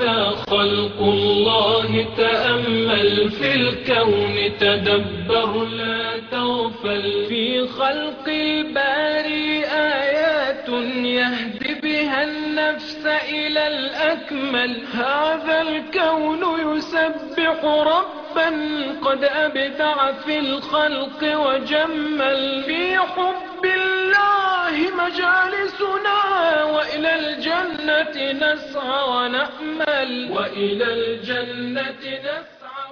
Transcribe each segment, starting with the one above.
هذا خلق الله تأمل في الكون تدبر لا تغفل في خلق الباري آيات يهدي بها النفس إلى الأكمل هذا الكون يسبح ربا قد أبدع في الخلق وجمل في حب الله مجالسنا وإلى الجنة نسعى ونأمل وإلى الجنة نسعى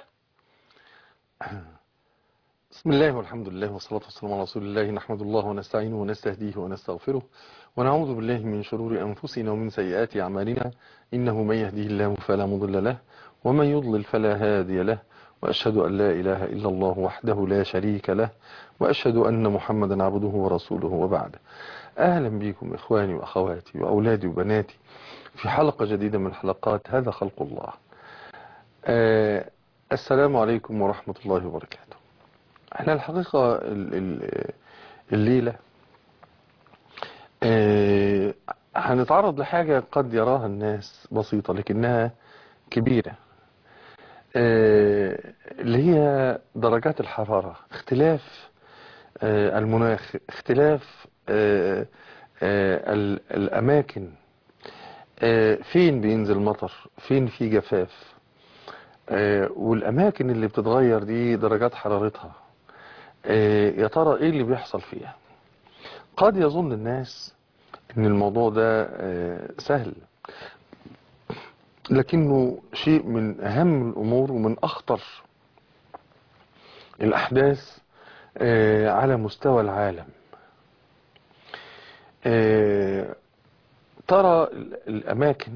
ونأمل بسم الله والحمد لله والصلاة والسلام على رسول الله نحمد الله ونستعينه ونستهديه ونستغفره ونعوذ بالله من شرور أنفسنا ومن سيئات أعمالنا إنه من يهديه الله فلا مضل له ومن يضلل فلا هادي له وأشهد أن لا إله إلا الله وحده لا شريك له وأشهد أن محمدا عبده ورسوله وبعد أهلا بكم إخواني وأخواتي وأولادي وبناتي في حلقة جديدة من حلقات هذا خلق الله آه السلام عليكم ورحمة الله وبركاته احنا الحقيقة ال- ال- الليلة آه هنتعرض لحاجة قد يراها الناس بسيطة لكنها كبيرة آه اللي هي درجات الحرارة اختلاف آه المناخ اختلاف آه آه ال- الأماكن آه فين بينزل مطر فين في جفاف آه والأماكن اللي بتتغير دي درجات حرارتها آه يا ترى ايه اللي بيحصل فيها قد يظن الناس ان الموضوع ده آه سهل لكنه شيء من اهم الامور ومن اخطر الاحداث آه على مستوى العالم آه ترى ال- الاماكن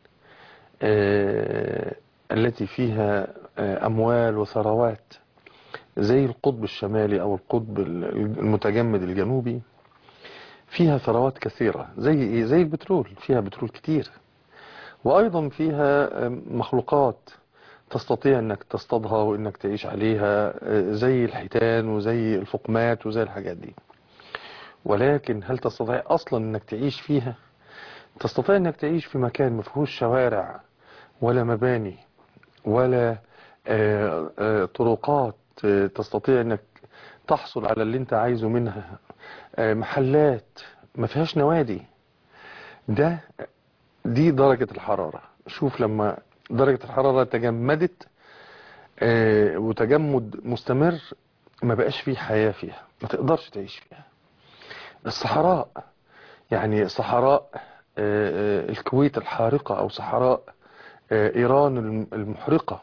آه التي فيها آه اموال وثروات زي القطب الشمالي او القطب ال- المتجمد الجنوبي فيها ثروات كثيرة زي ايه زي البترول فيها بترول كتير وايضا فيها مخلوقات تستطيع انك تصطادها وانك تعيش عليها زي الحيتان وزي الفقمات وزي الحاجات دي ولكن هل تستطيع اصلا انك تعيش فيها تستطيع انك تعيش في مكان ما فيهوش شوارع ولا مباني ولا آه، آه، طرقات آه، تستطيع انك تحصل على اللي انت عايزه منها آه، محلات ما فيهاش نوادي ده دي درجة الحرارة شوف لما درجة الحرارة تجمدت آه، وتجمد مستمر ما بقاش فيه حياة فيها ما تقدرش تعيش فيها الصحراء يعني صحراء آه، آه، الكويت الحارقة او صحراء آه، ايران الم- المحرقة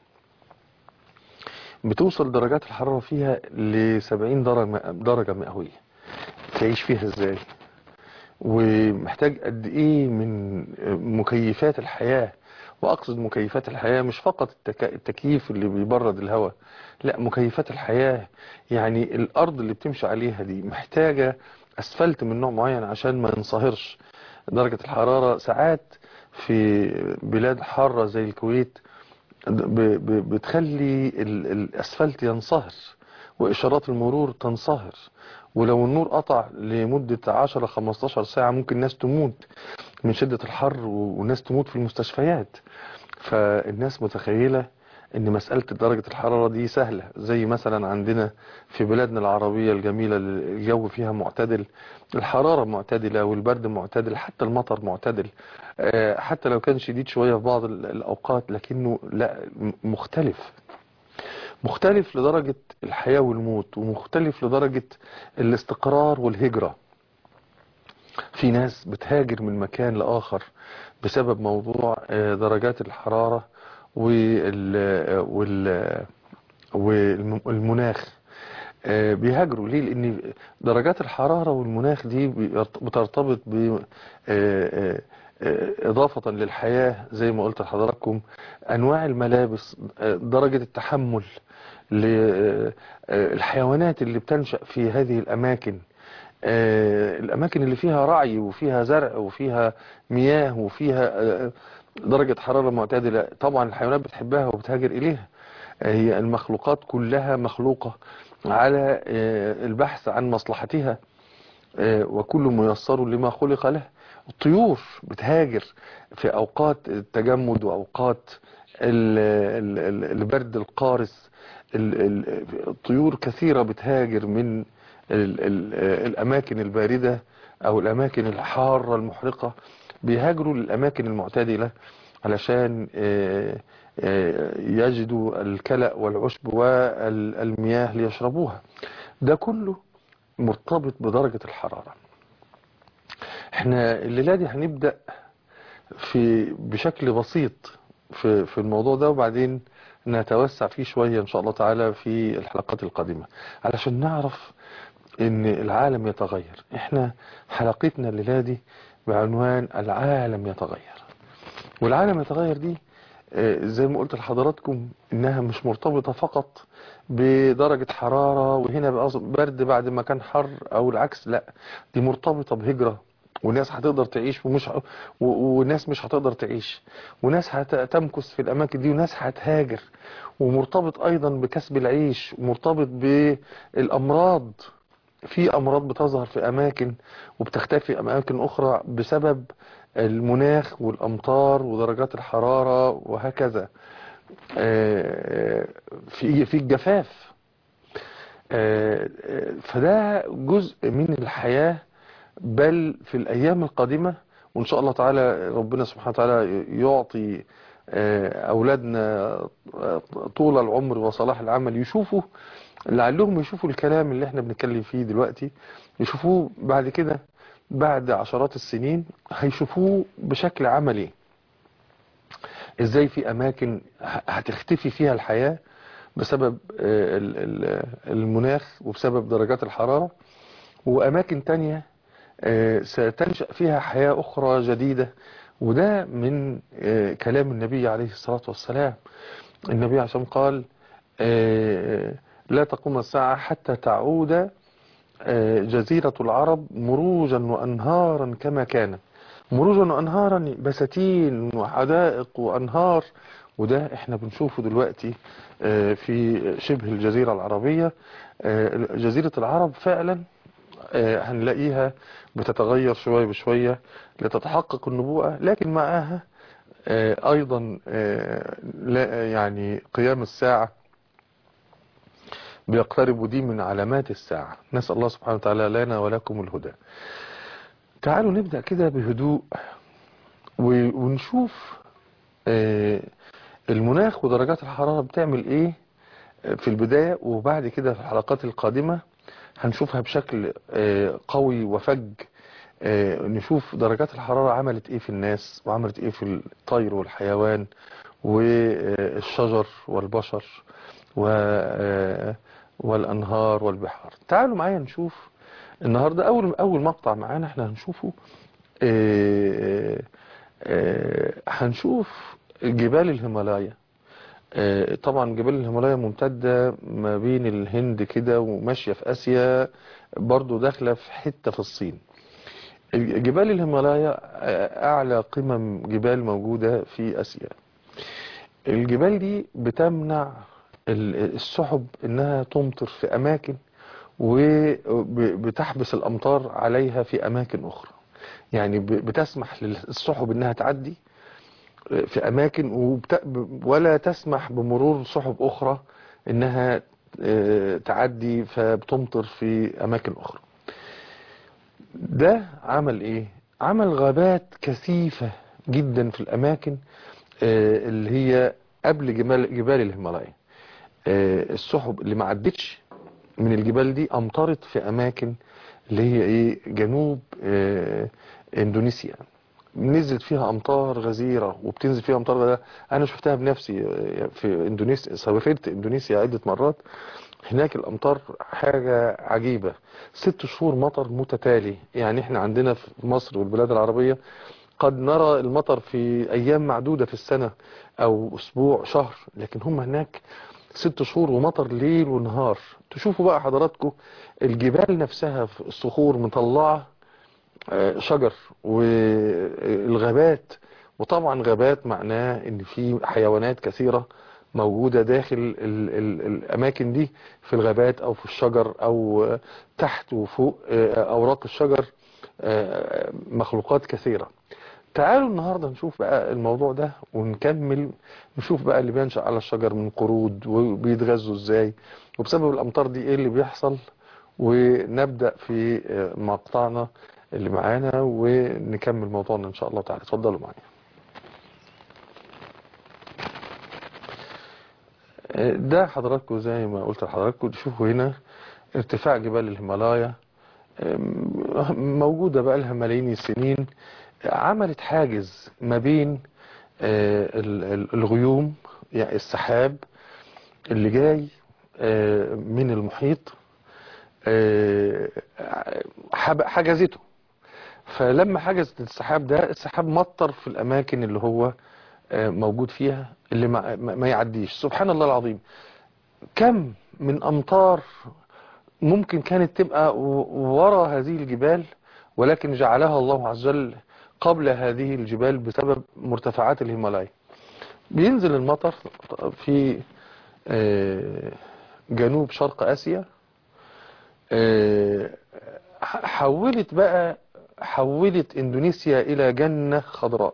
بتوصل درجات الحرارة فيها ل 70 درجة درجة مئوية تعيش فيها ازاي ومحتاج قد ايه من مكيفات الحياة واقصد مكيفات الحياة مش فقط التك... التكييف اللي بيبرد الهواء لا مكيفات الحياة يعني الارض اللي بتمشي عليها دي محتاجة اسفلت من نوع معين عشان ما ينصهرش درجة الحرارة ساعات في بلاد حارة زي الكويت ب... ب... بتخلي ال... الاسفلت ينصهر واشارات المرور تنصهر ولو النور قطع لمدة 10-15 ساعة ممكن ناس تموت من شدة الحر و- وناس تموت في المستشفيات فالناس متخيلة ان مسألة درجة الحرارة دي سهلة زي مثلا عندنا في بلادنا العربية الجميلة اللي الجو فيها معتدل الحرارة معتدلة والبرد معتدل حتى المطر معتدل آه، حتى لو كان شديد شوية في بعض ال- الأوقات لكنه لا م- مختلف مختلف لدرجة الحياة والموت ومختلف لدرجة الاستقرار والهجرة في ناس بتهاجر من مكان لآخر بسبب موضوع آه، درجات الحرارة وال وال والمناخ آه، بيهاجروا ليه لان درجات الحرارة والمناخ دي بيرت- بترتبط ب آه، آه، آه، إضافة للحياة زي ما قلت لحضراتكم أنواع الملابس آه، درجة التحمل للحيوانات اللي بتنشأ في هذه الأماكن آه، الأماكن اللي فيها رعي وفيها زرع وفيها مياه وفيها آه، درجة حرارة معتدلة طبعا الحيوانات بتحبها وبتهاجر إليها آه، هي المخلوقات كلها مخلوقة على آه، البحث عن مصلحتها آه، وكل ميسر لما خلق له الطيور بتهاجر في أوقات التجمد وأوقات ال- ال- ال- البرد القارس ال- ال- الطيور كثيرة بتهاجر من ال- ال- الأماكن الباردة أو الأماكن الحارة المحرقة بيهاجروا للأماكن المعتدلة علشان آه، آه، يجدوا الكلأ والعشب والمياه ليشربوها ده كله مرتبط بدرجة الحرارة احنا الليلة دي هنبدأ في بشكل بسيط في في الموضوع ده وبعدين نتوسع فيه شوية ان شاء الله تعالى في الحلقات القادمة علشان نعرف ان العالم يتغير احنا حلقتنا الليلة دي بعنوان العالم يتغير والعالم يتغير دي آه، زي ما قلت لحضراتكم انها مش مرتبطة فقط بدرجة حرارة وهنا بقى برد بعد ما كان حر او العكس لا دي مرتبطة بهجرة وناس هتقدر تعيش ومش ه- و- وناس مش هتقدر تعيش وناس هتمكث في الاماكن دي وناس هتهاجر ومرتبط ايضا بكسب العيش ومرتبط بالامراض في امراض بتظهر في اماكن وبتختفي في اماكن اخرى بسبب المناخ والامطار ودرجات الحرارة وهكذا آه، في في الجفاف آه، آه، فده جزء من الحياة بل في الأيام القادمة وإن شاء الله تعالى ربنا سبحانه وتعالى يعطي آه، أولادنا آه، طول العمر وصلاح العمل يشوفوا لعلهم يشوفوا الكلام اللي احنا بنتكلم فيه دلوقتي يشوفوه بعد كده بعد عشرات السنين هيشوفوه بشكل عملي ازاي في اماكن ه- هتختفي فيها الحياة بسبب آه، ال- ال- المناخ وبسبب درجات الحرارة واماكن تانية آه، ستنشأ فيها حياة اخرى جديدة وده من آه، كلام النبي عليه الصلاة والسلام النبي عشان قال آه، لا تقوم الساعة حتى تعود آه، جزيرة العرب مروجا وأنهارا كما كان مروجا وأنهارا بساتين وحدائق وأنهار وده احنا بنشوفه دلوقتي آه، في شبه الجزيرة العربية آه، جزيرة العرب فعلا آه، هنلاقيها بتتغير شوية بشوية لتتحقق النبوءة لكن معها آه، أيضا آه، لا يعني قيام الساعة بيقترب ودي من علامات الساعة نسأل الله سبحانه وتعالى لنا ولكم الهدى تعالوا نبدأ كده بهدوء و- ونشوف آه، المناخ ودرجات الحرارة بتعمل ايه في البداية وبعد كده في الحلقات القادمة هنشوفها بشكل آه، قوي وفج آه، نشوف درجات الحرارة عملت ايه في الناس وعملت ايه في الطير والحيوان والشجر والبشر و آه، والأنهار والبحار تعالوا معايا نشوف النهاردة أول أول مقطع معانا احنا هنشوفه آه، آه، هنشوف جبال الهيمالايا آه، طبعا جبال الهيمالايا ممتدة ما بين الهند كده وماشية في آسيا برضو داخلة في حتة في الصين جبال الهيمالايا آه، أعلى قمم جبال موجودة في آسيا الجبال دي بتمنع ال- السحب انها تمطر في اماكن وبتحبس الامطار عليها في اماكن اخرى يعني ب- بتسمح للسحب انها تعدي في اماكن وبت... ولا تسمح بمرور سحب اخرى انها آه، تعدي فبتمطر في اماكن اخرى ده عمل ايه عمل غابات كثيفة جدا في الاماكن آه، اللي هي قبل جبال جبال الهيمالايا آه، السحب اللي ما عدتش من الجبال دي امطرت في اماكن اللي هي ايه جنوب آه، اندونيسيا نزلت فيها امطار غزيره وبتنزل فيها امطار غزيرة. انا شفتها بنفسي آه، في اندونيسيا سافرت اندونيسيا عده مرات هناك الامطار حاجه عجيبه ست شهور مطر متتالي يعني احنا عندنا في مصر والبلاد العربيه قد نرى المطر في ايام معدوده في السنه او اسبوع شهر لكن هم هناك ست شهور ومطر ليل ونهار تشوفوا بقى حضراتكم الجبال نفسها في الصخور مطلعة آه، شجر والغابات وطبعا غابات معناه ان في حيوانات كثيرة موجودة داخل ال ال الأماكن دي في الغابات أو في الشجر أو آه، تحت وفوق آه، أوراق الشجر آه، مخلوقات كثيرة تعالوا النهاردة نشوف بقى الموضوع ده ونكمل نشوف بقى اللي بينشأ على الشجر من قرود وبيتغذوا ازاي وبسبب الأمطار دي ايه اللي بيحصل ونبدأ في آه، مقطعنا اللي معانا ونكمل موضوعنا ان شاء الله تعالى اتفضلوا معايا آه، ده حضراتكم زي ما قلت لحضراتكم تشوفوا هنا ارتفاع جبال الهيمالايا آم، موجودة بقى لها ملايين السنين عملت حاجز ما بين آه، ال- ال- الغيوم يعني السحاب اللي جاي آه، من المحيط آه، حب- حجزته فلما حجزت السحاب ده السحاب مطر في الأماكن اللي هو آه، موجود فيها اللي ما, ما ما يعديش سبحان الله العظيم كم من أمطار ممكن كانت تبقى و- ورا هذه الجبال ولكن جعلها الله عز وجل قبل هذه الجبال بسبب مرتفعات الهيمالايا بينزل المطر في آه، جنوب شرق آسيا آه، ح- حولت بقى حولت اندونيسيا الى جنة خضراء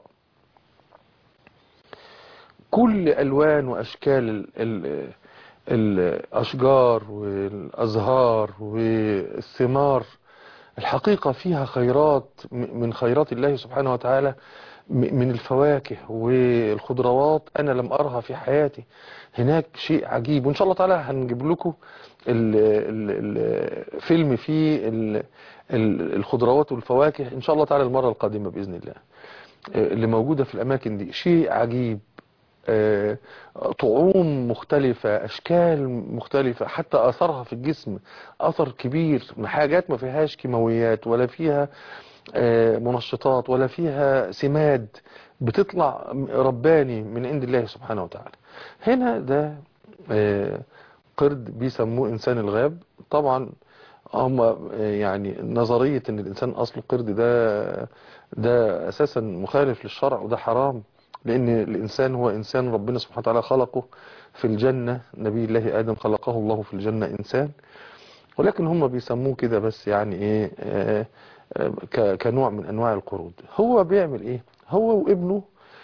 كل الوان واشكال ال ال الاشجار والازهار والثمار الحقيقة فيها خيرات م- من خيرات الله سبحانه وتعالى م- من الفواكه والخضروات أنا لم أرها في حياتي هناك شيء عجيب وإن شاء الله تعالى هنجيب لكم ال- ال- الفيلم فيه ال- ال- الخضروات والفواكه إن شاء الله تعالى المرة القادمة بإذن الله اللي موجودة في الأماكن دي شيء عجيب آه، طعوم مختلفة أشكال مختلفة حتى أثرها في الجسم أثر كبير حاجات ما فيهاش كيماويات ولا فيها آه، منشطات ولا فيها سماد بتطلع رباني من عند الله سبحانه وتعالى هنا ده آه، قرد بيسموه إنسان الغاب طبعا هم آه، يعني نظرية ان الانسان اصله قرد ده ده اساسا مخالف للشرع وده حرام لان الانسان هو انسان ربنا سبحانه وتعالى خلقه في الجنة نبي الله ادم خلقه الله في الجنة انسان ولكن هم بيسموه كده بس يعني ايه آه، آه، ك- كنوع من انواع القرود هو بيعمل ايه هو وابنه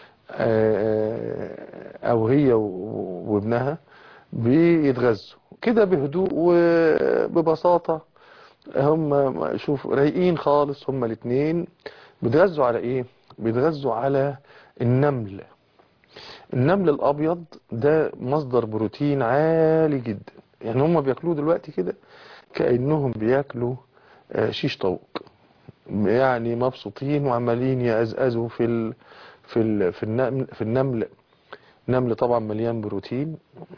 آه، او هي و- وابنها بيتغذوا كده بهدوء وببساطة هم شوف رايقين خالص هم الاثنين بيتغذوا على ايه بيتغذوا على النمل النمل الابيض ده مصدر بروتين عالي جدا يعني هم بياكلوه دلوقتي كده كانهم بياكلوا آه، شيش طاووق يعني مبسوطين وعمالين يأزأزوا في ال في ال في النمل في النمل نمل طبعا مليان بروتين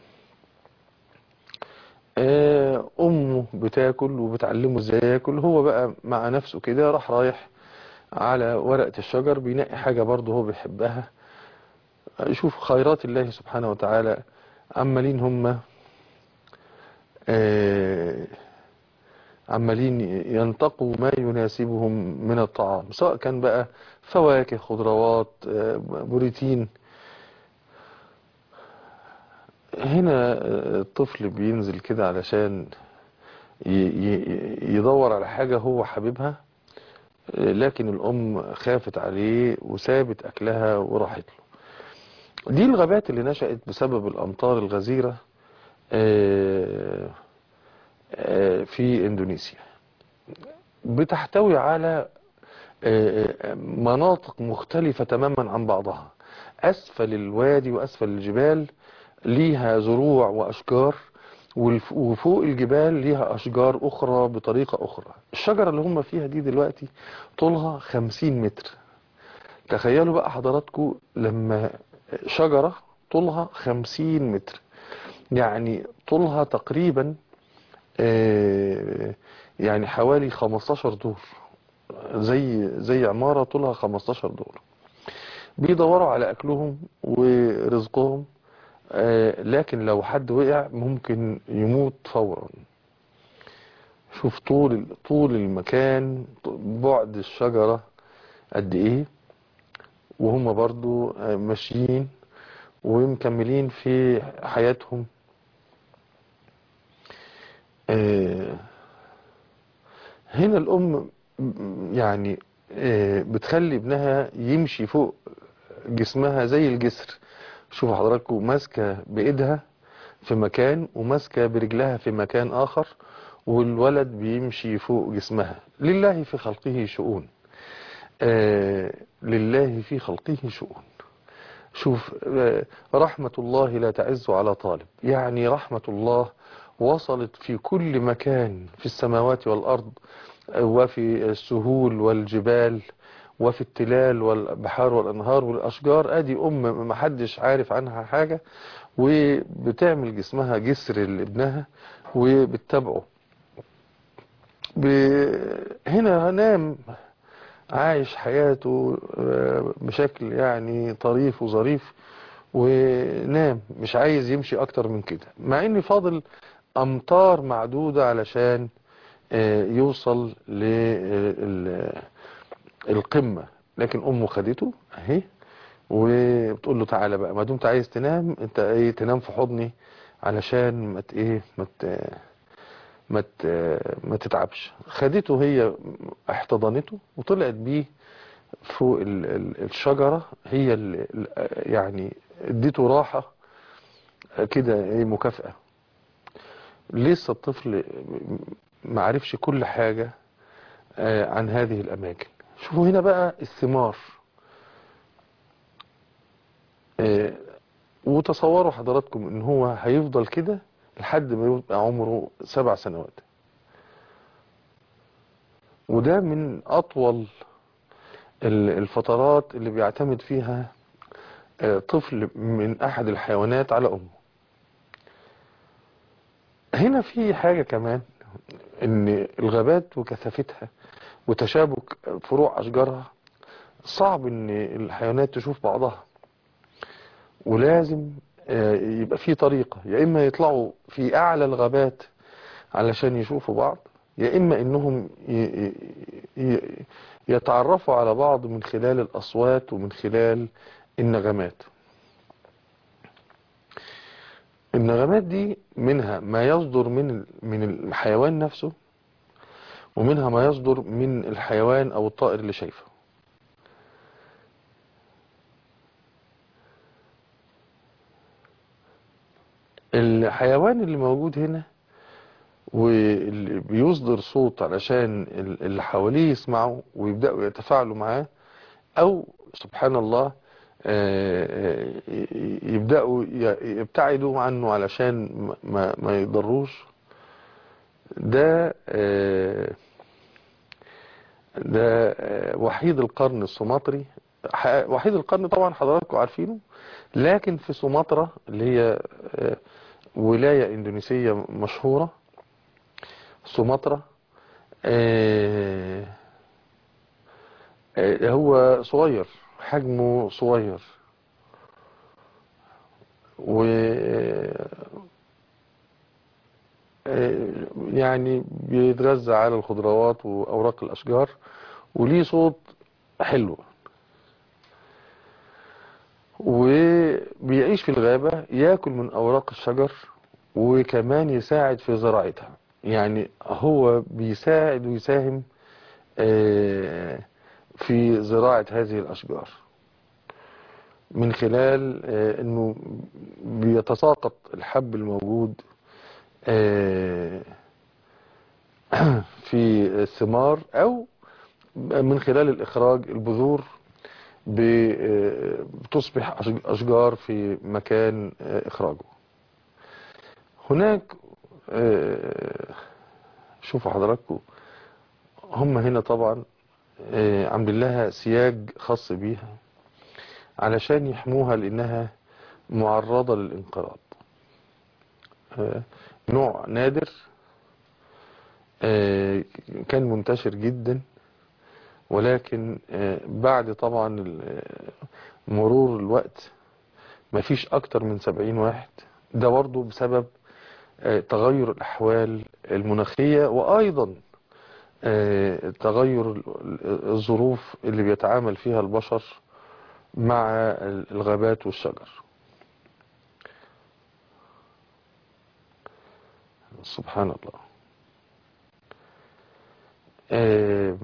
آه، امه بتاكل وبتعلمه ازاي ياكل هو بقى مع نفسه كده راح رايح على ورقة الشجر بينقي حاجة برضه هو بيحبها شوف خيرات الله سبحانه وتعالى عمالين هم آه، عمالين ينتقوا ما يناسبهم من الطعام سواء كان بقى فواكه خضروات آه، بروتين هنا الطفل بينزل كده علشان ي- ي- يدور على حاجة هو حاببها لكن الأم خافت عليه وسابت أكلها وراحت له دي الغابات اللي نشأت بسبب الأمطار الغزيرة آه، آه، في إندونيسيا بتحتوي على آه، مناطق مختلفة تماما عن بعضها أسفل الوادي وأسفل الجبال ليها زروع وأشجار والف- وفوق الجبال ليها أشجار أخرى بطريقة أخرى الشجرة اللي هم فيها دي دلوقتي طولها خمسين متر تخيلوا بقى حضراتكم لما شجرة طولها خمسين متر يعني طولها تقريبا آه، يعني حوالي 15 دور زي زي عمارة طولها 15 دور بيدوروا على أكلهم ورزقهم آه، لكن لو حد وقع ممكن يموت فورا شوف طول طول المكان بعد الشجرة قد ايه وهم برضو آه، ماشيين ومكملين في حياتهم آه، هنا الأم يعني آه، بتخلي ابنها يمشي فوق جسمها زي الجسر شوفوا حضراتكم ماسكة بإيدها في مكان وماسكة برجلها في مكان آخر والولد بيمشي فوق جسمها لله في خلقه شؤون آه لله في خلقه شؤون شوف آه رحمة الله لا تعز على طالب يعني رحمة الله وصلت في كل مكان في السماوات والأرض آه، وفي السهول والجبال وفي التلال والبحار والأنهار والأشجار ادي أم محدش عارف عنها حاجة وبتعمل جسمها جسر لابنها وبتتابعه ب- هنا نام عايش حياته آه، بشكل يعني طريف وظريف ونام مش عايز يمشي اكتر من كده مع ان فاضل امتار معدودة علشان آه، يوصل للقمة لكن امه خدته اهي وبتقول له تعالى بقى ما دمت عايز تنام انت ايه تنام في حضني علشان ما ت- ايه ما ت- ما ت- ما تتعبش خدته هي احتضنته وطلعت بيه فوق ال- ال- الشجرة هي اللي يعني اديته راحة كده ايه مكافأة لسه الطفل ما عرفش كل حاجة آه، عن هذه الأماكن شوفوا هنا بقى الثمار آه، وتصوروا حضراتكم ان هو هيفضل كده لحد ما يبقى عمره سبع سنوات وده من أطول ال- الفترات اللي بيعتمد فيها آه، طفل من أحد الحيوانات على أمه هنا في حاجة كمان ان الغابات وكثافتها وتشابك فروع أشجارها صعب ان الحيوانات تشوف بعضها ولازم آه، يبقى في طريقة يا إما يطلعوا في أعلى الغابات علشان يشوفوا بعض يا إما إنهم ي- ي- يتعرفوا على بعض من خلال الأصوات ومن خلال النغمات النغمات دي منها ما يصدر من من الحيوان نفسه ومنها ما يصدر من الحيوان أو الطائر اللي شايفه الحيوان اللي موجود هنا واللي بيصدر صوت علشان ال- اللي حواليه يسمعوا ويبدأوا يتفاعلوا معاه أو سبحان الله آه، آه، يبدأوا ي- يبتعدوا عنه علشان ما- ما ما يضروش ده آه، ده آه، وحيد القرن السومطري ح- وحيد القرن طبعا حضراتكم عارفينه لكن في سومطرة اللي هي آه، ولاية اندونيسية مشهورة سومطرة آه، آه، هو صغير حجمه صغير و آه، يعني بيتغذى على الخضروات وأوراق الأشجار وليه صوت حلو وبيعيش في الغابة ياكل من أوراق الشجر وكمان يساعد في زراعتها يعني هو بيساعد ويساهم آه، في زراعة هذه الأشجار من خلال آه، أنه بيتساقط الحب الموجود آه، في الثمار أو من خلال الإخراج البذور ب- بتصبح أشج- أشجار في مكان آه، إخراجه هناك آه، شوفوا حضراتكم هم هنا طبعا آه، عاملين لها سياج خاص بيها علشان يحموها لأنها معرضة للانقراض آه، نوع نادر آه، كان منتشر جدا ولكن آه، بعد طبعا ال- مرور الوقت مفيش أكتر من سبعين واحد ده برضه بسبب آه، تغير الأحوال المناخية وأيضا آه، تغير ال- ال- الظروف اللي بيتعامل فيها البشر مع ال- الغابات والشجر سبحان الله آه،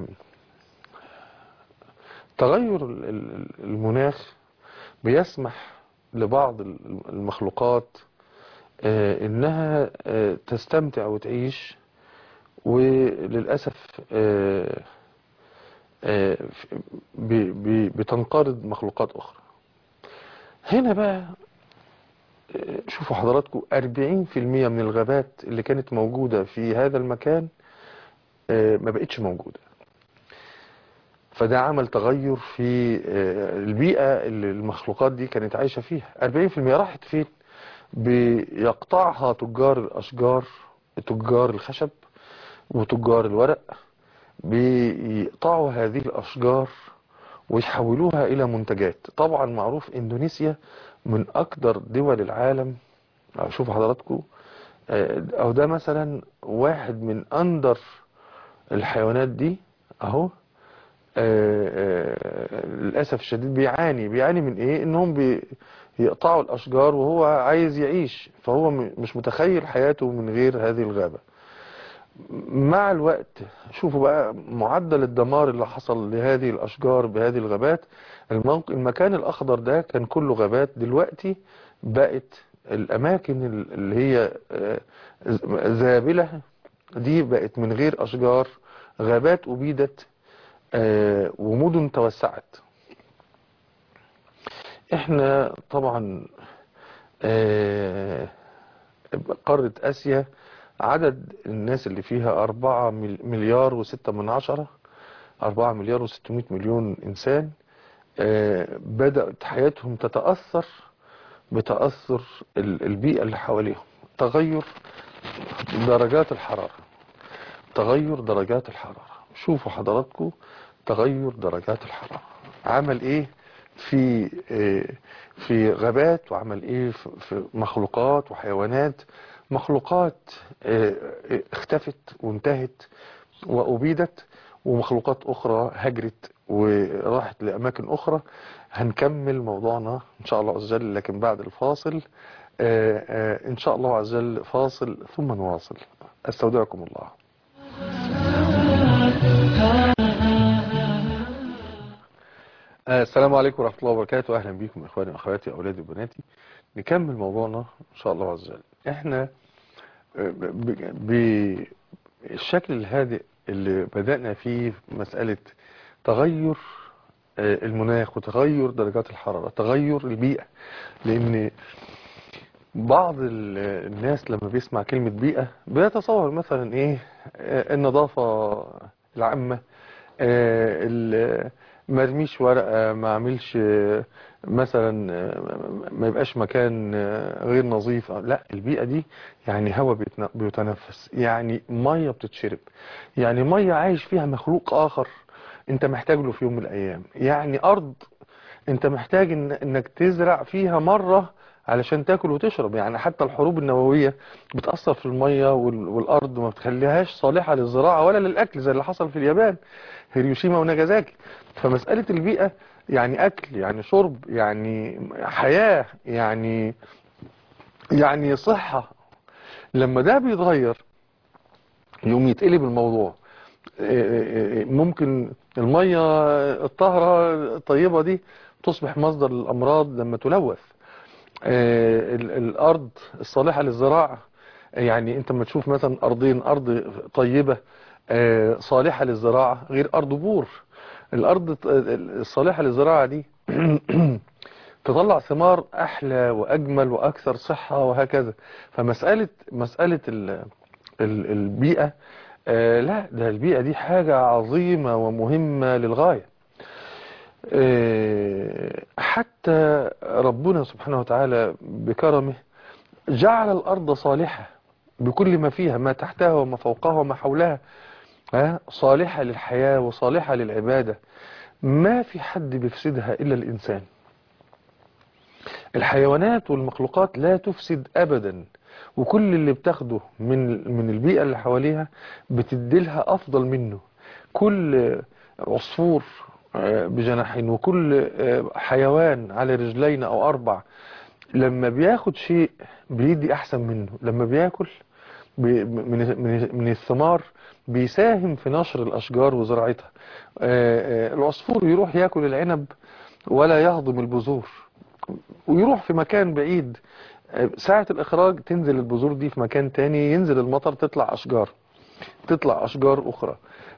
تغير ال- ال- المناخ بيسمح لبعض ال- المخلوقات آه، انها آه، تستمتع وتعيش وللأسف آه، آه، ب- ب- بتنقرض مخلوقات أخرى هنا بقى آه، شوفوا حضراتكم 40% من الغابات اللي كانت موجودة في هذا المكان آه، ما بقتش موجودة فده عمل تغير في آه، البيئة اللي المخلوقات دي كانت عايشة فيها 40% راحت فين بيقطعها تجار الأشجار تجار الخشب وتجار الورق بيقطعوا هذه الأشجار ويحولوها إلى منتجات طبعا معروف إندونيسيا من أكثر دول العالم شوفوا حضراتكم آه، أو ده مثلا واحد من أندر الحيوانات دي أهو آه، آه، للأسف الشديد بيعاني بيعاني من إيه إنهم بي- يقطعوا الأشجار وهو عايز يعيش فهو م- مش متخيل حياته من غير هذه الغابة مع الوقت شوفوا بقى معدل الدمار اللي حصل لهذه الأشجار بهذه الغابات الموق... المكان الأخضر ده كان كله غابات دلوقتي بقت الأماكن ال- اللي هي آه، ز- زابلة دي بقت من غير أشجار غابات أبيدت آه، ومدن توسعت احنا طبعا آه، قارة آسيا عدد الناس اللي فيها أربعة مل- مليار وستة من عشرة أربعة مليار وستمائة مليون إنسان آه، بدأت حياتهم تتأثر بتأثر ال- البيئة اللي حواليهم تغير درجات الحرارة تغير درجات الحرارة شوفوا حضراتكم تغير درجات الحرارة عمل ايه في آه، في غابات وعمل ايه في- في مخلوقات وحيوانات مخلوقات آه، آه، اختفت وانتهت وأبيدت ومخلوقات أخرى هجرت وراحت لأماكن أخرى هنكمل موضوعنا إن شاء الله عز وجل لكن بعد الفاصل آه، آه، إن شاء الله عز وجل فاصل ثم نواصل أستودعكم الله آه، السلام عليكم ورحمة الله وبركاته أهلا بكم إخواني وأخواتي أولادي وبناتي نكمل موضوعنا إن شاء الله عز وجل إحنا آه، ب- ب- بالشكل الهادئ اللي بدأنا فيه في مسألة تغير آه، المناخ وتغير درجات الحرارة تغير البيئة لأن بعض ال- الناس لما بيسمع كلمة بيئة بيتصور مثلا ايه آه، النظافة العامة آه، ال- ما ارميش ورقة ما اعملش آه، مثلا آه، ما يبقاش مكان آه، غير نظيف لا البيئة دي يعني هواء بيتن- بيتنفس يعني مية بتتشرب يعني مية عايش فيها مخلوق آخر انت محتاج له في يوم من الايام يعني ارض انت محتاج إن انك تزرع فيها مرة علشان تاكل وتشرب يعني حتى الحروب النووية بتأثر في المية وال- والأرض ما بتخليهاش صالحة للزراعة ولا للأكل زي اللي حصل في اليابان هيروشيما وناجازاكي فمسألة البيئة يعني أكل يعني شرب يعني حياة يعني يعني صحة لما ده بيتغير يوم يتقلب الموضوع ممكن المية الطاهرة الطيبة دي تصبح مصدر للأمراض لما تلوث آه، ال- الأرض الصالحة للزراعة يعني أنت ما تشوف مثلا أرضين أرض طيبة آه، صالحة للزراعة غير أرض بور الأرض الط- الصالحة للزراعة دي تطلع ثمار أحلى وأجمل وأكثر صحة وهكذا فمسألة مسألة ال- ال- البيئة آه، لا ده البيئة دي حاجة عظيمة ومهمة للغاية آه، حتى ربنا سبحانه وتعالى بكرمه جعل الأرض صالحة بكل ما فيها ما تحتها وما فوقها وما حولها ها، صالحة للحياة وصالحة للعبادة ما في حد بيفسدها إلا الإنسان الحيوانات والمخلوقات لا تفسد أبدا وكل اللي بتاخده من من البيئة اللي حواليها بتديلها أفضل منه كل عصفور آه، بجناحين وكل آه، حيوان على رجلين أو أربع لما بياخد شيء بيدي أحسن منه لما بياكل ب- من من من الثمار بيساهم في نشر الأشجار وزراعتها آه، آه، العصفور يروح ياكل العنب ولا يهضم البذور ويروح في مكان بعيد آه، ساعة الإخراج تنزل البذور دي في مكان تاني ينزل المطر تطلع أشجار تطلع أشجار أخرى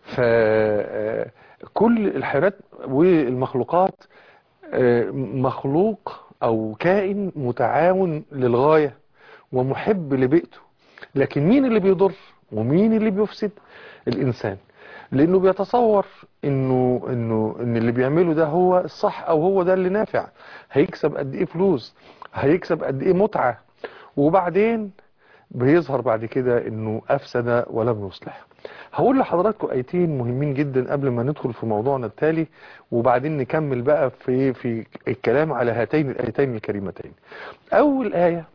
فكل الحيوانات والمخلوقات آه، مخلوق أو كائن متعاون للغاية ومحب لبيئته لكن مين اللي بيضر ومين اللي بيفسد الإنسان لأنه بيتصور إنه إنه إن اللي بيعمله ده هو الصح أو هو ده اللي نافع هيكسب قد إيه فلوس هيكسب قد إيه متعة وبعدين بيظهر بعد كده إنه أفسد ولم يصلح هقول لحضراتكم آيتين مهمين جدا قبل ما ندخل في موضوعنا التالي وبعدين نكمل بقى في في الكلام على هاتين الآيتين الكريمتين أول آية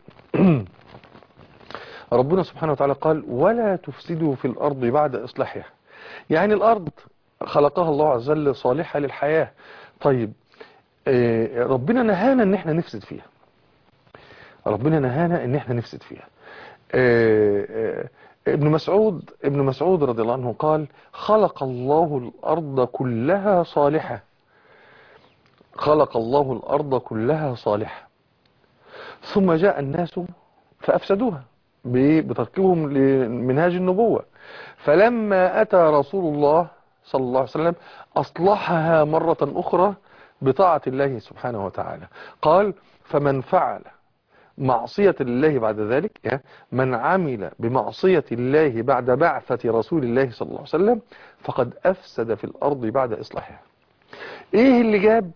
ربنا سبحانه وتعالى قال ولا تفسدوا في الأرض بعد إصلاحها يعني الأرض خلقها الله عز وجل صالحة للحياة طيب آه، ربنا نهانا ان احنا نفسد فيها ربنا نهانا ان احنا نفسد فيها آه، آه، ابن مسعود ابن مسعود رضي الله عنه قال خلق الله الأرض كلها صالحة خلق الله الأرض كلها صالحة ثم جاء الناس فأفسدوها ب- بتركهم لمنهاج النبوة فلما أتى رسول الله صلى الله عليه وسلم أصلحها مرة أخرى بطاعة الله سبحانه وتعالى قال فمن فعل معصية الله بعد ذلك يعني من عمل بمعصية الله بعد بعثة رسول الله صلى الله عليه وسلم فقد أفسد في الأرض بعد إصلاحها إيه اللي جاب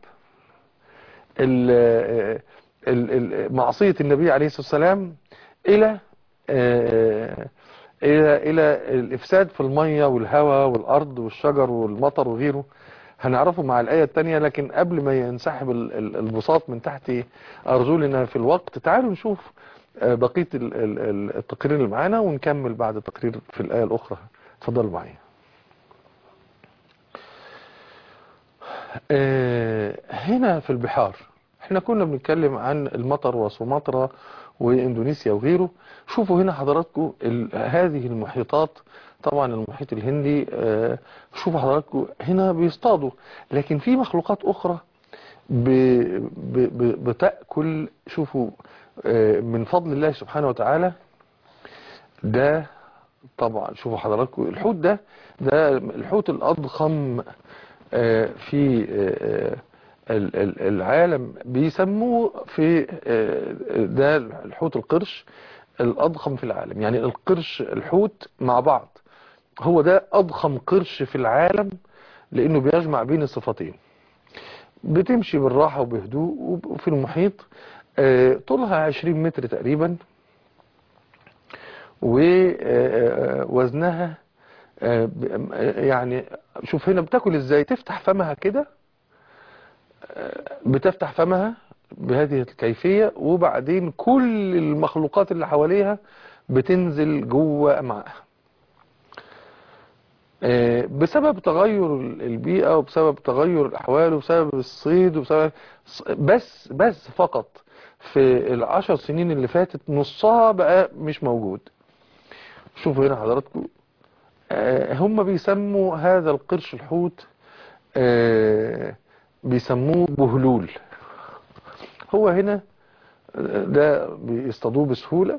ال- ال- ال- معصية النبي عليه الصلاة والسلام إلى آه، إلى إلى الإفساد في المية والهواء والأرض والشجر والمطر وغيره هنعرفه مع الآية التانية لكن قبل ما ينسحب ال- ال- البساط من تحت أرجلنا في الوقت تعالوا نشوف آه، بقية ال- ال- ال- التقرير اللي معانا ونكمل بعد التقرير في الآية الأخرى اتفضلوا معايا آه، هنا في البحار احنا كنا بنتكلم عن المطر وسومطرة واندونيسيا وغيره شوفوا هنا حضراتكم ال- هذه المحيطات طبعا المحيط الهندي آه، شوفوا حضراتكم هنا بيصطادوا لكن في مخلوقات اخرى ب ب ب بتأكل شوفوا آه، من فضل الله سبحانه وتعالى ده طبعا شوفوا حضراتكم الحوت ده ده الحوت الأضخم آه، في آه، ال- ال- العالم بيسموه في آه، ده الحوت القرش الأضخم في العالم يعني القرش الحوت مع بعض هو ده أضخم قرش في العالم لأنه بيجمع بين الصفتين بتمشي بالراحة وبهدوء وفي المحيط آه، طولها 20 متر تقريبا ووزنها يعني شوف هنا بتاكل ازاي تفتح فمها كده آه، بتفتح فمها بهذه الكيفية وبعدين كل المخلوقات اللي حواليها بتنزل جوه أمعائها آه، بسبب تغير البيئة وبسبب تغير الأحوال وبسبب الصيد وبسبب بس بس فقط في العشر سنين اللي فاتت نصها بقى مش موجود شوفوا هنا حضراتكم آه، هم بيسموا هذا القرش الحوت آه، بيسموه بهلول هو هنا آه، ده بيصطادوه بسهولة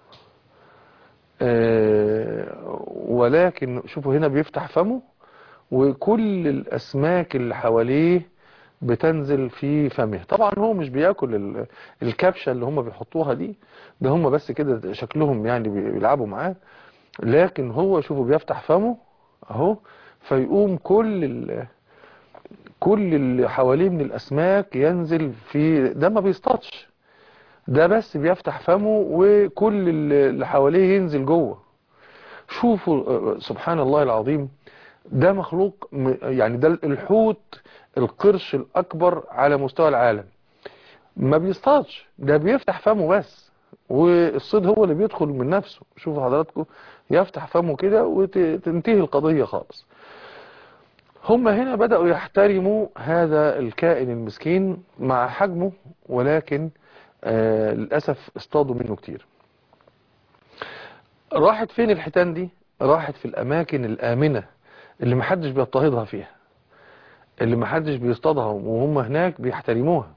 آه، ولكن شوفوا هنا بيفتح فمه وكل الأسماك اللي حواليه بتنزل في فمه طبعا هو مش بياكل ال- الكبشة اللي هم بيحطوها دي ده هم بس كده شكلهم يعني بيلعبوا معاه لكن هو شوفوا بيفتح فمه اهو فيقوم كل ال... كل اللي حواليه من الاسماك ينزل في ده ما بيصطادش ده بس بيفتح فمه وكل اللي اللي حواليه ينزل جوه شوفوا آه، سبحان الله العظيم ده مخلوق م- يعني ده الحوت القرش الاكبر على مستوى العالم ما بيصطادش ده بيفتح فمه بس والصيد هو اللي بيدخل من نفسه شوفوا حضراتكم يفتح فمه كده وتنتهي القضية خالص هم هنا بدأوا يحترموا هذا الكائن المسكين مع حجمه ولكن آه للأسف اصطادوا منه كتير راحت فين الحيتان دي راحت في الاماكن الامنة اللي محدش بيضطهدها فيها اللي محدش بيصطادها وهم هناك بيحترموها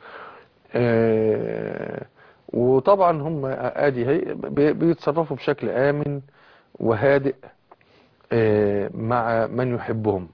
آه، وطبعا هم ادي هي بي- بيتصرفوا بشكل امن وهادئ آه، مع من يحبهم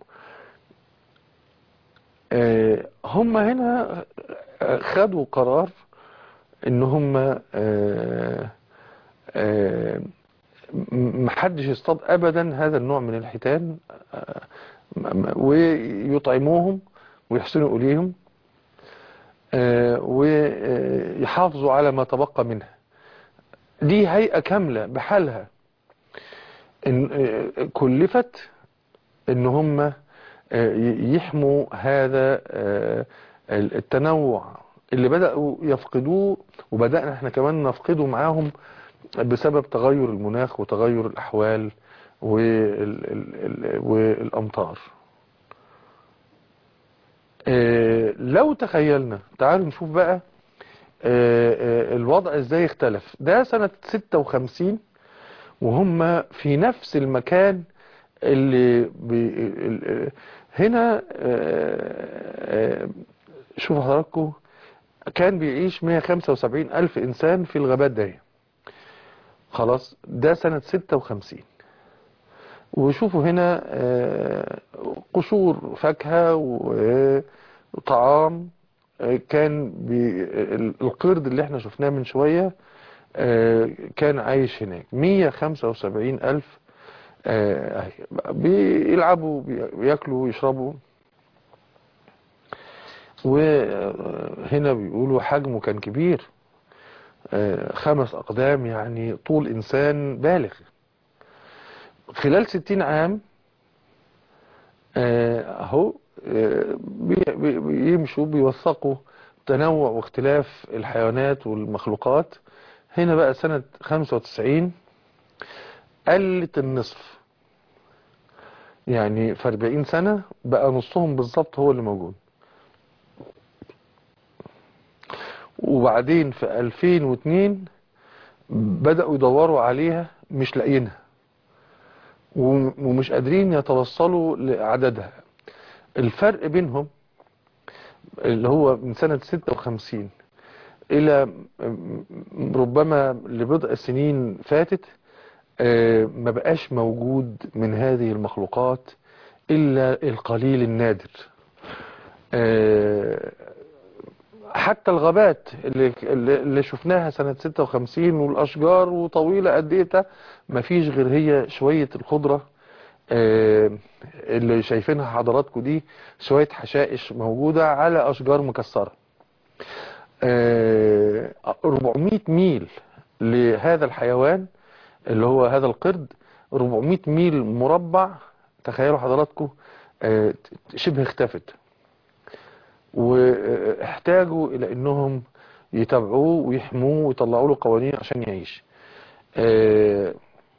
آه، هم هنا خدوا قرار ان هم آه، آه، م- محدش يصطاد ابدا هذا النوع من الحيتان آه، م- م- ويطعموهم ويحسنوا اليهم آه، ويحافظوا على ما تبقى منها دي هيئة كاملة بحالها إن آه، كلفت ان هم آه، ي- يحموا هذا آه، التنوع اللي بدأوا يفقدوه وبدأنا احنا كمان نفقده معاهم بسبب تغير المناخ وتغير الأحوال وال- ال- ال- والأمطار آه، لو تخيلنا تعالوا نشوف بقى آه، آه، الوضع ازاي اختلف ده سنة 56 وهم في نفس المكان اللي بي ال- هنا آه، آه، شوفوا حضراتكم كان بيعيش 175 ألف إنسان في الغابات دي خلاص ده سنة 56 وشوفوا هنا آه، قشور فاكهة وطعام آه، كان بي ال- القرد اللي احنا شفناه من شوية آه، كان عايش هناك 175 ألف آه، أهي. بيلعبوا بي- بياكلوا ويشربوا وهنا بيقولوا حجمه كان كبير آه، خمس أقدام يعني طول إنسان بالغ خلال ستين عام آه، أهو آه، بي- بي- بيمشوا بيوثقوا تنوع واختلاف الحيوانات والمخلوقات هنا بقى سنة 95 قلت النصف يعني في 40 سنة بقى نصهم بالظبط هو اللي موجود وبعدين في 2002 بدأوا يدوروا عليها مش لاقيينها وم- ومش قادرين يتوصلوا لعددها الفرق بينهم اللي هو من سنة 56 إلى م- م- ربما لبضع سنين فاتت آه، ما بقاش موجود من هذه المخلوقات إلا القليل النادر آه، حتى الغابات اللي, اللي اللي شفناها سنة 56 والأشجار وطويلة قد ايه ده مفيش غير هي شوية الخضرة آه، اللي شايفينها حضراتكم دي شوية حشائش موجودة على أشجار مكسرة آه، 400 ميل لهذا الحيوان اللي هو هذا القرد 400 ميل مربع تخيلوا حضراتكم آه، شبه اختفت واحتاجوا الى انهم يتابعوه ويحموه ويطلعوا له قوانين عشان يعيش آه،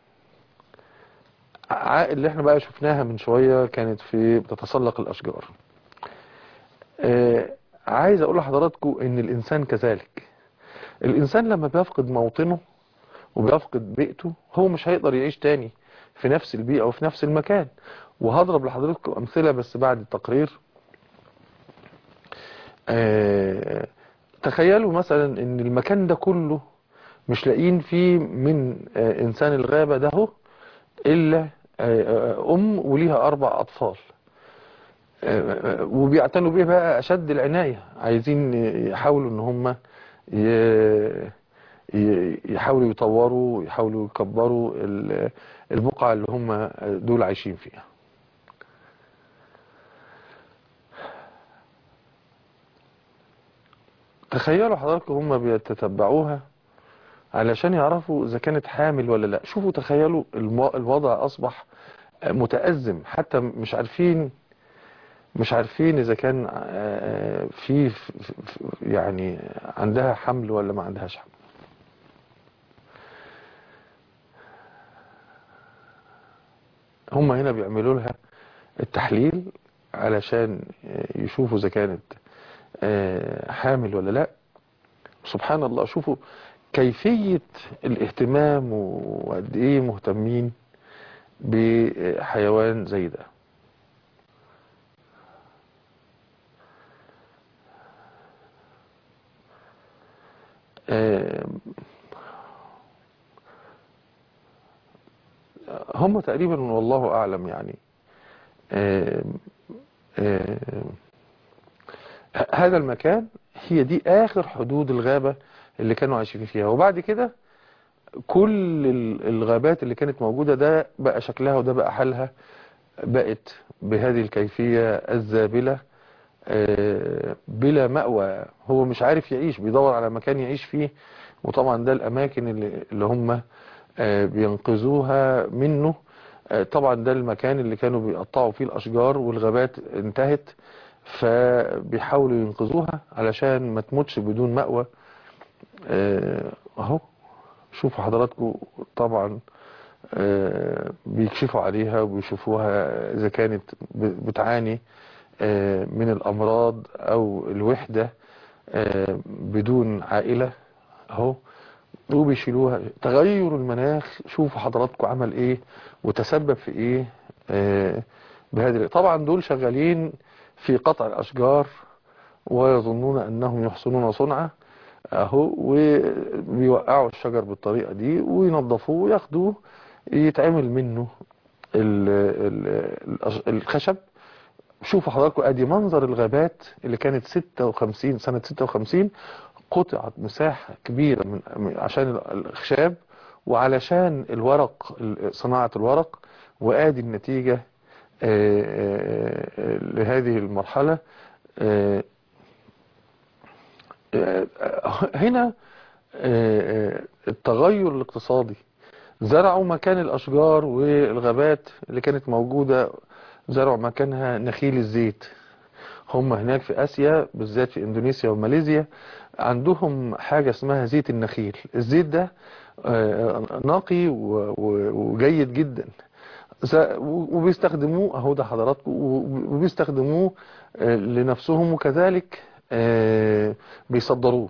ع- اللي احنا بقى شفناها من شوية كانت في بتتسلق الاشجار آه، عايز اقول لحضراتكم ان الانسان كذلك الانسان لما بيفقد موطنه وبيفقد بيئته هو مش هيقدر يعيش تاني في نفس البيئة وفي نفس المكان وهضرب لحضراتكم امثلة بس بعد التقرير آه، تخيلوا مثلا ان المكان ده كله مش لاقيين فيه من آه، انسان الغابة ده هو الا آه، آه، ام وليها اربع اطفال آه، آه، وبيعتنوا بيه بقى اشد العناية عايزين يحاولوا ان هم ي- ي- يحاولوا يطوروا يحاولوا يكبروا ال- البقعة اللي هم دول عايشين فيها تخيلوا حضراتكم هم بيتتبعوها علشان يعرفوا اذا كانت حامل ولا لا شوفوا تخيلوا الم- الوضع اصبح متأزم حتى مش عارفين مش عارفين اذا كان آه، في في- في- يعني عندها حمل ولا ما عندهاش حمل هم هنا بيعملوا لها التحليل علشان يشوفوا اذا كانت آه، حامل ولا لا سبحان الله شوفوا كيفية الاهتمام وقد ايه مهتمين بحيوان زي ده آم، هم تقريبا والله أعلم يعني آم، آم، ه- هذا المكان هي دي آخر حدود الغابة اللي كانوا عايشين فيها وبعد كده كل ال- الغابات اللي كانت موجودة ده بقى شكلها وده بقى حالها بقت بهذه الكيفية الزابلة آه، بلا مأوى هو مش عارف يعيش بيدور على مكان يعيش فيه وطبعا ده الأماكن اللي, اللي هم آه، بينقذوها منه آه، طبعا ده المكان اللي كانوا بيقطعوا فيه الأشجار والغابات انتهت فبيحاولوا ينقذوها علشان ما تموتش بدون مأوى آه، اهو شوفوا حضراتكم طبعا آه، بيكشفوا عليها وبيشوفوها إذا كانت ب- بتعاني آه، من الأمراض أو الوحدة آه، بدون عائلة أهو وبيشيلوها تغير المناخ شوفوا حضراتكم عمل إيه وتسبب في إيه آه، بهذه طبعا دول شغالين في قطع الأشجار ويظنون أنهم يحسنون صنعا اهو وبيوقعوا الشجر بالطريقة دي وينظفوه وياخدوه يتعمل منه ال ال الأش- الخشب شوفوا حضراتكم ادي منظر الغابات اللي كانت 56 سنة 56 قطعت مساحة كبيرة من من- عشان ال- الخشاب وعلشان الورق ال- صناعة الورق وادي النتيجة آه، آه، آه، لهذه المرحلة آه، هنا آه، التغير الاقتصادي زرعوا مكان الأشجار والغابات اللي كانت موجودة زرعوا مكانها نخيل الزيت هم هناك في آسيا بالذات في إندونيسيا وماليزيا عندهم حاجة اسمها زيت النخيل الزيت ده آه، نقي و- و- وجيد جدا ز- وبيستخدموه اهو ده حضراتكم وبيستخدموه آه، لنفسهم وكذلك آه، بيصدروه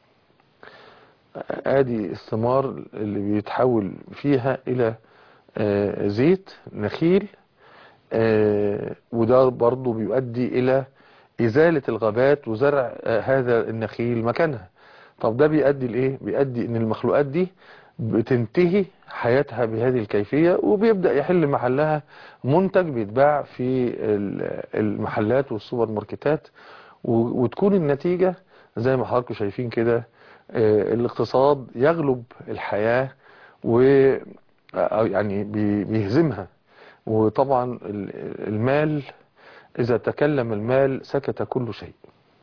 ادي الثمار اللي بيتحول فيها الى آه، زيت نخيل آه، وده برضو بيؤدي الى ازالة الغابات وزرع آه، هذا النخيل مكانها طب ده بيؤدي لايه بيؤدي ان المخلوقات دي بتنتهي حياتها بهذه الكيفية وبيبدأ يحل محلها منتج بيتباع في ال- المحلات والسوبر ماركتات و- وتكون النتيجة زي ما حضراتكم شايفين كده آه، الاقتصاد يغلب الحياة و أو يعني بي- بيهزمها وطبعا ال- المال إذا تكلم المال سكت كل شيء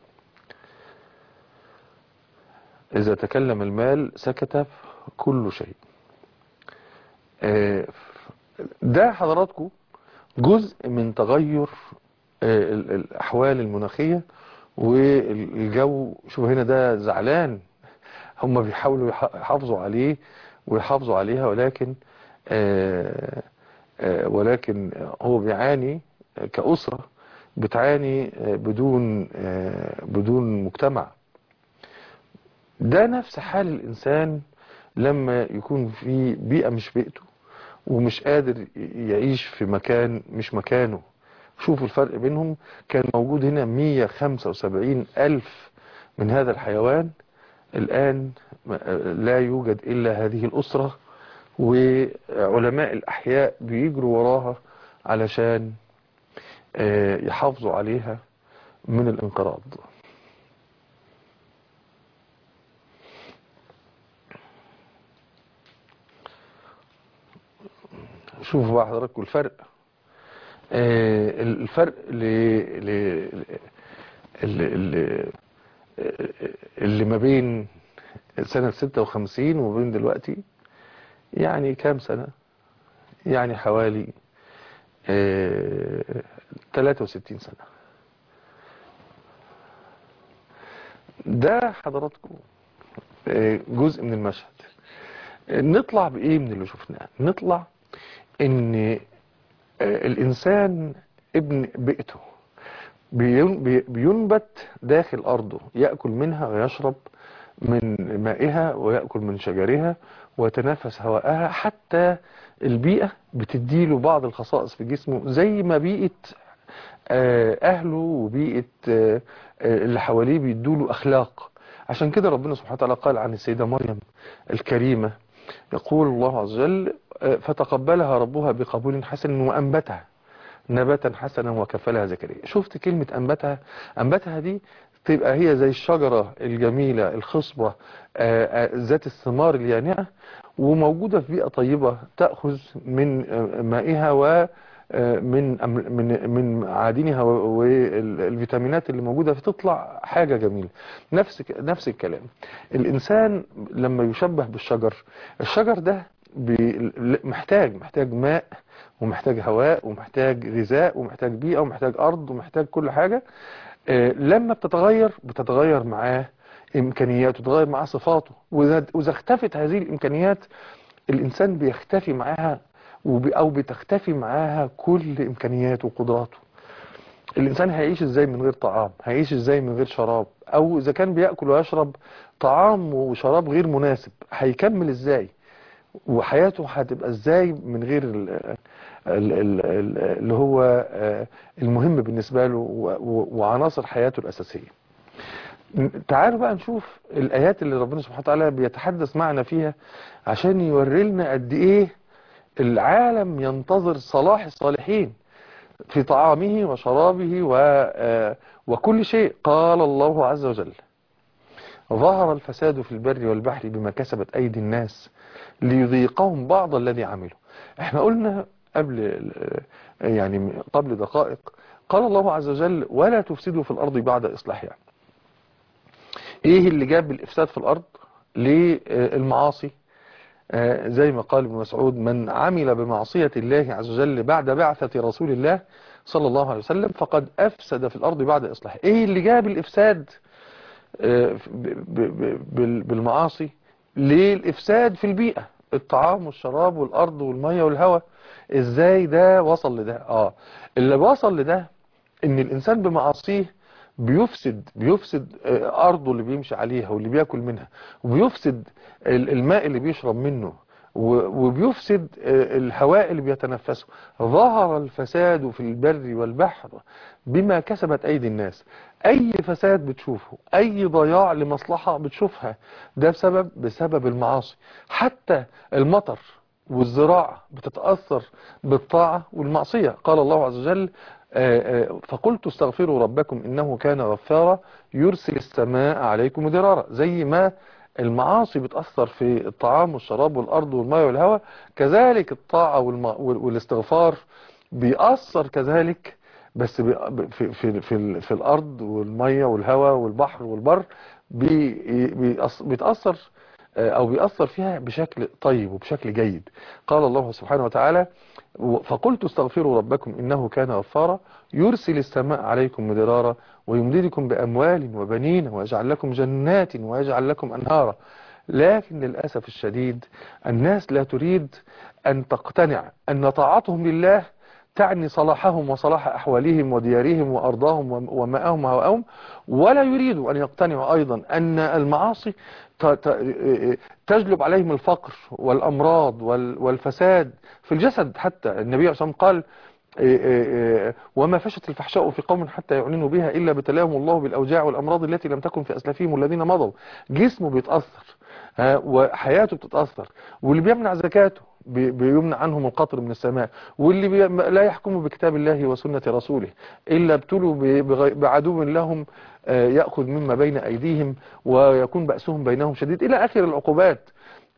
إذا تكلم المال سكت كل شيء آه، ده حضراتكم جزء من تغير آه، ال- الأحوال المناخية والجو شوف هنا ده زعلان هم بيحاولوا يح- يحافظوا عليه ويحافظوا عليها ولكن آه، آه، ولكن هو بيعاني كأسرة بتعاني آه، بدون آه، بدون مجتمع ده نفس حال الإنسان لما يكون في بيئة مش بيئته ومش قادر يعيش في مكان مش مكانه شوفوا الفرق بينهم كان موجود هنا 175 ألف من هذا الحيوان الآن لا يوجد إلا هذه الأسرة وعلماء الأحياء بيجروا وراها علشان آه، يحافظوا عليها من الانقراض شوفوا بقى حضراتكم الفرق آه، الفرق ل... ل... اللي, اللي, اللي ما بين سنة 56 وما بين دلوقتي يعني كام سنة يعني حوالي آه، 63 سنة ده حضراتكم آه، جزء من المشهد آه، نطلع بإيه من اللي شفناه نطلع ان آه، الإنسان ابن بيئته بين- بي- بينبت داخل أرضه يأكل منها ويشرب من مائها ويأكل من شجرها ويتنفس هواءها حتى البيئة بتديله بعض الخصائص في جسمه زي ما بيئة آه، أهله وبيئة آه، آه، اللي حواليه بيدوله أخلاق عشان كده ربنا سبحانه وتعالى قال عن السيدة مريم الكريمة يقول الله عز وجل آه، فتقبلها ربها بقبول حسن وأنبتها نباتا حسنا وكفلها زكريا شفت كلمة أنبتها أنبتها دي تبقى هي زي الشجرة الجميلة الخصبة آه، آه، ذات الثمار اليانعة وموجودة في بيئة طيبة تأخذ من آه، مائها و آه، من أم- من من معادنها والفيتامينات اللي موجودة فتطلع حاجة جميلة نفس ك- نفس الكلام الإنسان لما يشبه بالشجر الشجر ده بي- محتاج محتاج ماء ومحتاج هواء ومحتاج غذاء ومحتاج بيئة ومحتاج أرض ومحتاج كل حاجة آه، لما بتتغير بتتغير معاه إمكانياته تتغير معاه صفاته وإذا وإذا اختفت هذه الإمكانيات الإنسان بيختفي معاها وب- أو بتختفي معاها كل إمكانياته وقدراته الإنسان هيعيش إزاي من غير طعام هيعيش إزاي من غير شراب أو إذا كان بيأكل ويشرب طعام وشراب غير مناسب هيكمل إزاي وحياته هتبقى إزاي من غير ال- ال- ال- ال- اللي هو آه، المهم بالنسبة له و- و- وعناصر حياته الأساسية تعالوا بقى نشوف الآيات اللي ربنا سبحانه وتعالى بيتحدث معنا فيها عشان يوري لنا قد إيه العالم ينتظر صلاح الصالحين في طعامه وشرابه و آه، وكل شيء قال الله عز وجل ظهر الفساد في البر والبحر بما كسبت أيدي الناس ليذيقهم بعض الذي عملوا احنا قلنا قبل يعني قبل دقائق قال الله عز وجل ولا تفسدوا في الأرض بعد إصلاحها ايه اللي جاب الإفساد في الأرض للمعاصي آه، زي ما قال ابن مسعود من عمل بمعصية الله عز وجل بعد بعثة رسول الله صلى الله عليه وسلم فقد أفسد في الأرض بعد إصلاحها ايه اللي جاب الإفساد آه، ب- ب- بال- بالمعاصي للإفساد في البيئة الطعام والشراب والأرض والمية والهواء ازاي ده وصل لده اه اللي وصل لده ان الانسان بمعاصيه بيفسد بيفسد آه، ارضه اللي بيمشي عليها واللي بياكل منها وبيفسد ال- الماء اللي بيشرب منه و- وبيفسد آه، الهواء اللي بيتنفسه ظهر الفساد في البر والبحر بما كسبت ايدي الناس اي فساد بتشوفه اي ضياع لمصلحة بتشوفها ده بسبب بسبب المعاصي حتى المطر والزراعة بتتأثر بالطاعة والمعصية قال الله عز وجل آه، آه، فقلت استغفروا ربكم إنه كان غفارا يرسل السماء عليكم مدرارا زي ما المعاصي بتأثر في الطعام والشراب والأرض والماء والهواء كذلك الطاعة والم- وال- والاستغفار بيأثر كذلك بس بي- في, في, في, ال- في الأرض والمية والهواء والبحر والبر بي- بيأث- بيتأثر آه، أو بيأثر فيها بشكل طيب وبشكل جيد قال الله سبحانه وتعالى فقلت استغفروا ربكم إنه كان غفارا يرسل السماء عليكم مدرارا ويمددكم بأموال وبنين ويجعل لكم جنات ويجعل لكم أنهارا لكن للأسف الشديد الناس لا تريد أن تقتنع أن طاعتهم لله تعني صلاحهم وصلاح أحوالهم وديارهم وأرضاهم وماءهم وهواءهم ولا يريدوا أن يقتنعوا أيضا أن المعاصي ت- ت- تجلب عليهم الفقر والأمراض وال- والفساد في الجسد حتى النبي عليه الصلاة والسلام قال إيه إيه إيه وما فشت الفحشاء في قوم حتى يعلنوا بها إلا بتلاهم الله بالأوجاع والأمراض التي لم تكن في أسلافهم الذين مضوا جسمه بيتأثر ها، وحياته بتتأثر واللي بيمنع زكاته بي- بيمنع عنهم القطر من السماء واللي بي لا يحكم بكتاب الله وسنة رسوله إلا ابتلوا ب- بغ- بعدو لهم آه، يأخذ مما بين أيديهم ويكون بأسهم بينهم شديد إلى آخر العقوبات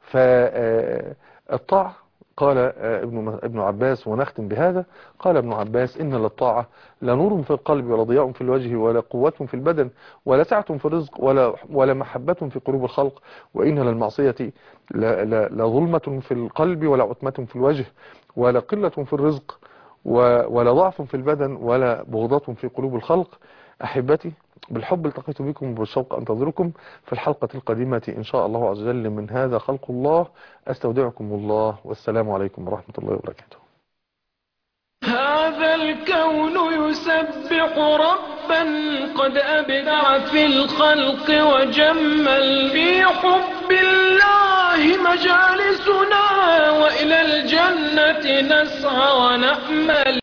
فالطاعة قال آه، ابن ابن عباس ونختم بهذا قال ابن عباس إن للطاعة لنور في القلب ولا ضياء في الوجه ولا قوة في البدن ولا سعة في الرزق ولا ولا محبة في قلوب الخلق وإن للمعصية لا- لا- لظلمة في القلب ولا عتمة في الوجه ولا قلة في الرزق و- ولا ضعف في البدن ولا بغضة في قلوب الخلق أحبتي بالحب التقيت بكم وبالشوق أنتظركم في الحلقة القادمة إن شاء الله عز وجل من هذا خلق الله أستودعكم الله والسلام عليكم ورحمة الله وبركاته هذا الكون يسبح رب ربا قد أبدع في الخلق وجمل في حب الله مجالسنا وإلى الجنة نسعى ونأمل